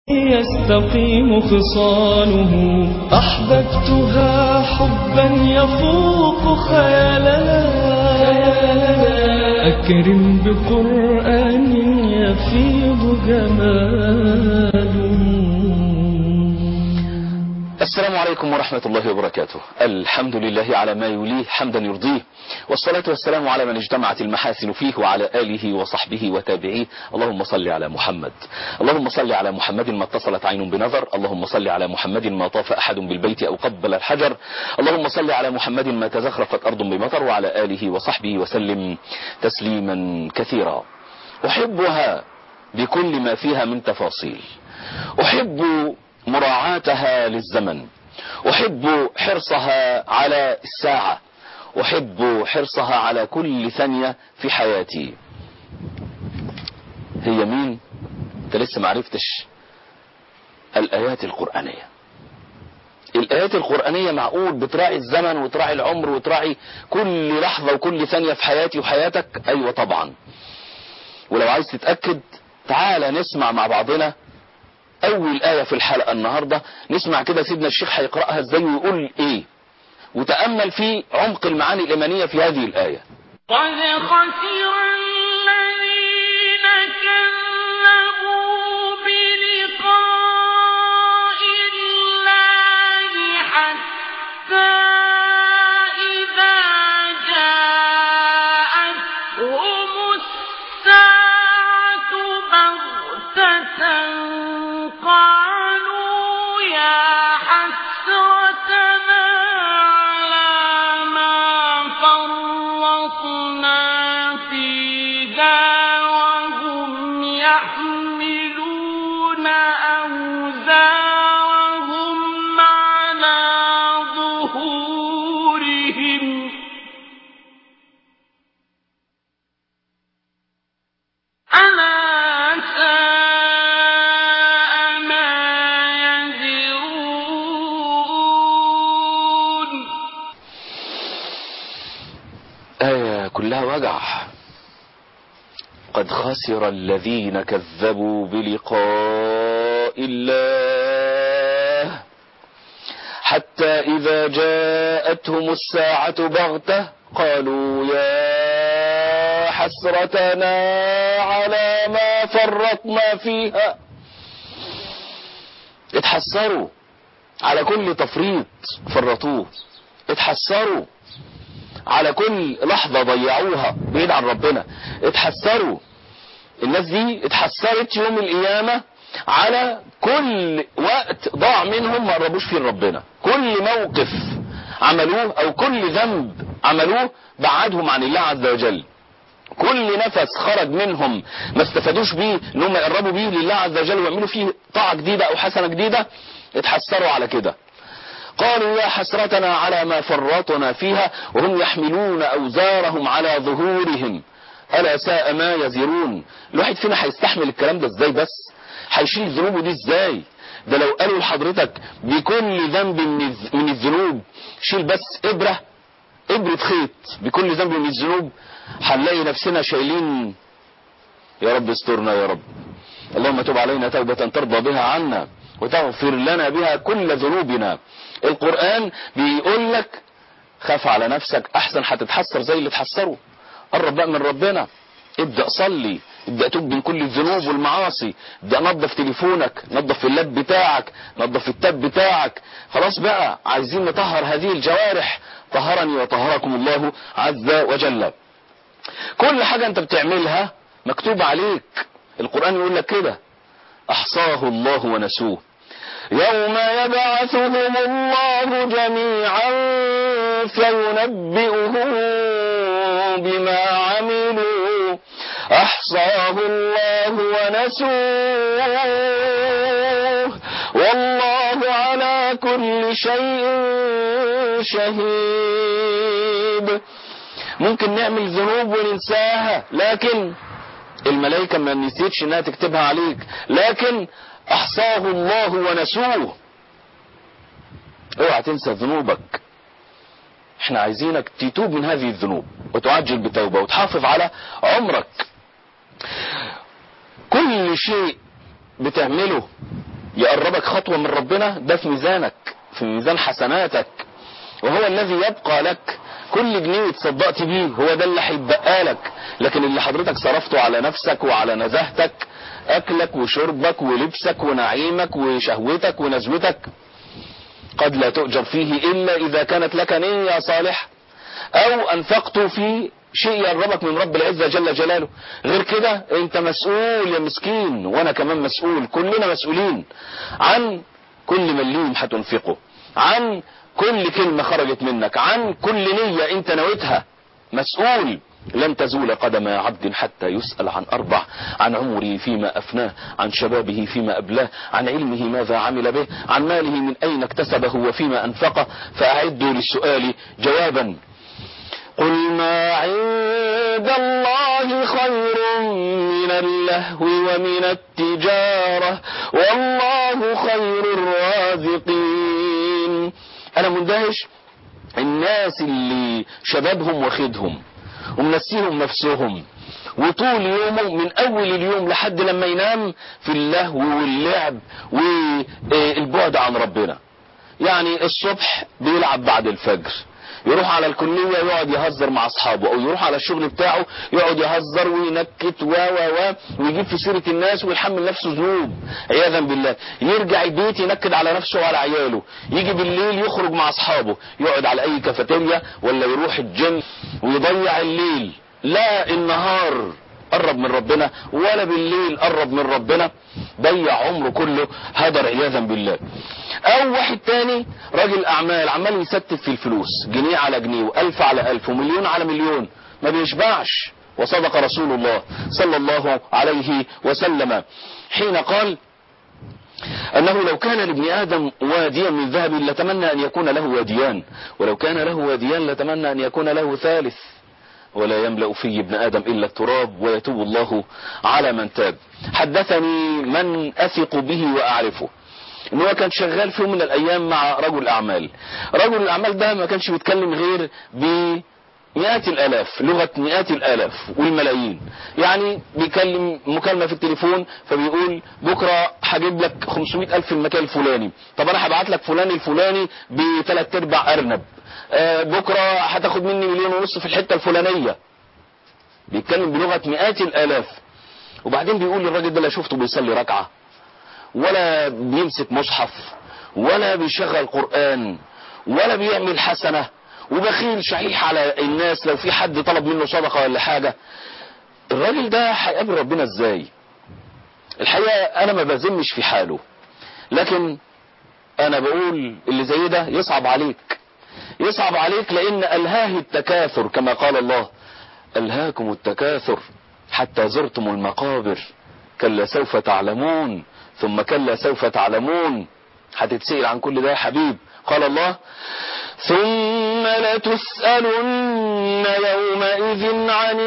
يستقيم خصاله أحببتها حبا يفوق خيالنا أكرم بقرآن يفيض جماله السلام عليكم ورحمة الله وبركاته الحمد لله على ما يوليه حمدا يرضيه والصلاة والسلام على من اجتمعت المحاسن فيه وعلى آله وصحبه وتابعيه اللهم صل على محمد اللهم صل على محمد ما اتصلت عين بنظر اللهم صل على محمد ما طاف أحد بالبيت أو قبل الحجر اللهم صل على محمد ما تزخرفت أرض بمطر وعلى آله وصحبه وسلم تسليما كثيرا أحبها بكل ما فيها من تفاصيل أحب مراعاتها للزمن أحب حرصها على الساعة أحب حرصها على كل ثانية في حياتي هي مين انت لسه معرفتش الآيات القرآنية الآيات القرآنية معقول بتراعي الزمن وتراعي العمر وتراعي كل لحظة وكل ثانية في حياتي وحياتك أيوة طبعا ولو عايز تتأكد تعالى نسمع مع بعضنا اول آية في الحلقة النهاردة نسمع كده سيدنا الشيخ هيقرأها ازاي ويقول ايه وتأمل في عمق المعاني الإيمانية في هذه الآية قد خسر الذين كذبوا بلقاء الله حتى إذا جاءتهم الساعة بغتة قالوا يا حسرتنا على ما فرطنا فيها وهم يحملون أوزارهم على ظهورهم ألا ساء ما يزرون آية كلها وجع قد خسر الذين كذبوا بلقاء الله حتى إذا جاءتهم الساعة بغتة قالوا يا حسرتنا على ما فرطنا فيها اتحسروا على كل تفريط فرطوه اتحسروا على كل لحظة ضيعوها بعيد عن ربنا اتحسروا الناس دي اتحسرت يوم القيامة على كل وقت ضاع منهم ما قربوش فيه ربنا كل موقف عملوه او كل ذنب عملوه بعدهم عن الله عز وجل كل نفس خرج منهم ما استفادوش بيه ان هم يقربوا بيه لله عز وجل ويعملوا فيه طاعة جديدة او حسنة جديدة اتحسروا على كده قالوا يا حسرتنا على ما فرطنا فيها وهم يحملون أوزارهم على ظهورهم ألا ساء ما يزرون الواحد فينا هيستحمل الكلام ده ازاي بس هيشيل ذنوبه دي ازاي ده لو قالوا لحضرتك بكل ذنب من الذ- من الذنوب شيل بس إبرة إبرة خيط بكل ذنب من الذنوب هنلاقي نفسنا شايلين يا رب استرنا يا رب اللهم تب علينا توبة ترضى بها عنا وتغفر لنا بها كل ذنوبنا القرآن بيقول لك خاف على نفسك احسن هتتحسر زي اللي اتحسروا قرب بقى من ربنا ابدأ صلي ابدأ توب من كل الذنوب والمعاصي ابدأ نظف تليفونك نظف اللاب بتاعك نظف التاب بتاعك خلاص بقى عايزين نطهر هذه الجوارح طهرني وطهركم الله عز وجل كل حاجة انت بتعملها مكتوب عليك القرآن يقول لك كده احصاه الله ونسوه يوم يبعثهم الله جميعا فينبئهم بما عملوا احصاه الله ونسوه والله على كل شيء شهيد ممكن نعمل ذنوب وننساها لكن الملائكة ما نسيتش انها تكتبها عليك لكن احصاه الله ونسوه اوعى تنسى ذنوبك احنا عايزينك تتوب من هذه الذنوب وتعجل بتوبة وتحافظ على عمرك كل شيء بتعمله يقربك خطوة من ربنا ده في ميزانك في ميزان حسناتك وهو الذي يبقى لك كل جنيه تصدقت بيه هو ده اللي هيتبقى لك لكن اللي حضرتك صرفته على نفسك وعلى نزاهتك اكلك وشربك ولبسك ونعيمك وشهوتك ونزوتك قد لا تؤجر فيه الا اذا كانت لك نية صالحة او انفقته في شيء يقربك من رب العزة جل جلاله غير كده انت مسؤول يا مسكين وانا كمان مسؤول كلنا مسؤولين عن كل مليم هتنفقه عن كل كلمة خرجت منك عن كل نية انت نويتها مسؤول لن تزول قدم عبد حتى يسأل عن أربع عن عمره فيما أفناه عن شبابه فيما أبلاه عن علمه ماذا عمل به عن ماله من أين اكتسبه وفيما أنفقه فأعدوا للسؤال جوابا قل ما عند الله خير من اللهو ومن التجارة والله خير الرازقين أنا مندهش الناس اللي شبابهم واخدهم ومنسيهم نفسهم وطول يومه من اول اليوم لحد لما ينام في اللهو واللعب والبعد عن ربنا يعني الصبح بيلعب بعد الفجر يروح على الكلية يقعد يهزر مع اصحابه او يروح على الشغل بتاعه يقعد يهزر وينكت و و و ويجيب في سيرة الناس ويحمل نفسه ذنوب عياذا بالله يرجع البيت ينكد على نفسه وعلى عياله يجي بالليل يخرج مع اصحابه يقعد على اي كافيتيريا ولا يروح الجيم ويضيع الليل لا النهار قرب من ربنا ولا بالليل قرب من ربنا ضيع عمره كله هدر عياذا بالله او واحد تاني راجل اعمال عمال يستف في الفلوس جنيه على جنيه والف على الف ومليون على مليون ما بيشبعش وصدق رسول الله صلى الله عليه وسلم حين قال أنه لو كان لابن آدم واديا من ذهب لتمنى أن يكون له واديان ولو كان له واديان لتمنى أن يكون له ثالث ولا يملأ في ابن آدم إلا التراب ويتوب الله على من تاب حدثني من أثق به وأعرفه ان هو كان شغال في يوم من الايام مع رجل اعمال رجل الاعمال ده ما كانش بيتكلم غير بمئات الالاف لغة مئات الالاف والملايين يعني بيكلم مكالمة في التليفون فبيقول بكرة هجيب لك 500 الف في المكان الفلاني طب انا هبعت لك فلان الفلاني بثلاث ارباع ارنب آه بكرة هتاخد مني مليون ونص في الحتة الفلانية بيتكلم بلغة مئات الالاف وبعدين بيقول للراجل ده لا شفته بيصلي ركعة ولا بيمسك مصحف ولا بيشغل قرآن ولا بيعمل حسنة وبخيل شحيح على الناس لو في حد طلب منه صدقة ولا حاجة الراجل ده هيقابل ربنا ازاي الحقيقة انا ما بذمش في حاله لكن انا بقول اللي زي ده يصعب عليك يصعب عليك لان الهاه التكاثر كما قال الله الهاكم التكاثر حتى زرتم المقابر كلا سوف تعلمون ثم كلا سوف تعلمون هتتسأل عن كل ده يا حبيب قال الله ثم لتسألن يومئذ عن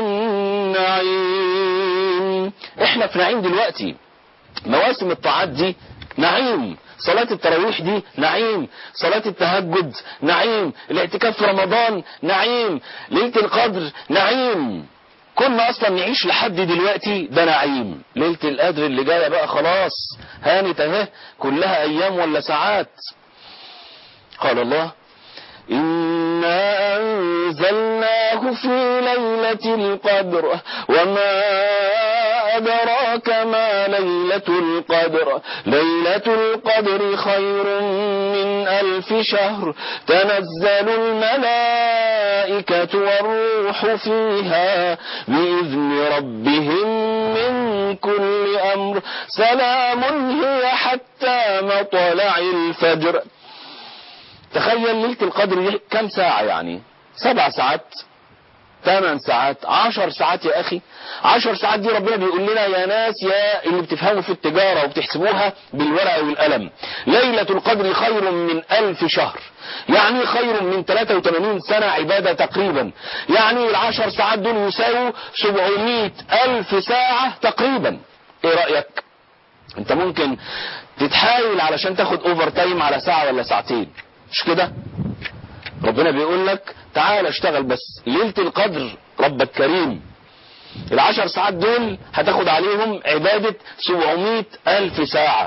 النعيم احنا في نعيم دلوقتي مواسم الطاعات دي نعيم صلاة التراويح دي نعيم صلاة التهجد نعيم الاعتكاف في رمضان نعيم ليلة القدر نعيم كنا اصلا نعيش لحد دلوقتي ده نعيم ليلة القدر اللي جاية بقى خلاص هانت اهي كلها ايام ولا ساعات قال الله إنا أنزلناه في ليلة القدر وما أدراك ما ليلة القدر ليلة القدر خير من ألف شهر تنزل الملائكة والروح فيها بإذن ربهم من كل أمر سلام هي حتى مطلع الفجر تخيل ليلة القدر دي كم ساعة يعني سبع ساعات ثمان ساعات عشر ساعات يا اخي عشر ساعات دي ربنا بيقول لنا يا ناس يا اللي بتفهموا في التجارة وبتحسبوها بالورقة والقلم ليلة القدر خير من الف شهر يعني خير من 83 سنة عبادة تقريبا يعني العشر ساعات دول يساووا 700 الف ساعة تقريبا ايه رأيك انت ممكن تتحايل علشان تاخد اوفر تايم على ساعة ولا ساعتين مش كده ربنا بيقول لك تعال اشتغل بس ليلة القدر ربك كريم العشر ساعات دول هتاخد عليهم عبادة 700 ألف ساعة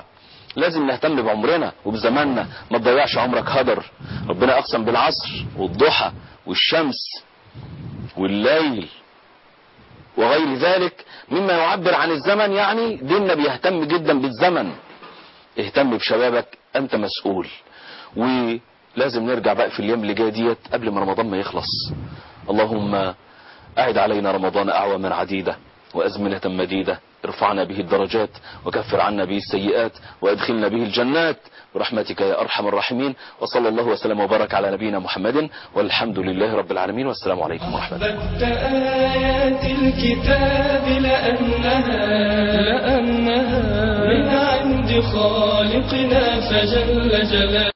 لازم نهتم بعمرنا وبزماننا ما تضيعش عمرك هدر ربنا اقسم بالعصر والضحى والشمس والليل وغير ذلك مما يعبر عن الزمن يعني ديننا بيهتم جدا بالزمن اهتم بشبابك انت مسؤول ولازم نرجع بقى في الايام اللي جايه ديت قبل ما رمضان ما يخلص اللهم اعد علينا رمضان اعواما عديده وازمنه مديده ارفعنا به الدرجات وكفر عنا به السيئات وادخلنا به الجنات برحمتك يا ارحم الراحمين وصلى الله وسلم وبارك على نبينا محمد والحمد لله رب العالمين والسلام عليكم ورحمه الله أحببت آيات الكتاب لأنها لأنها من عند خالقنا فجل جلاله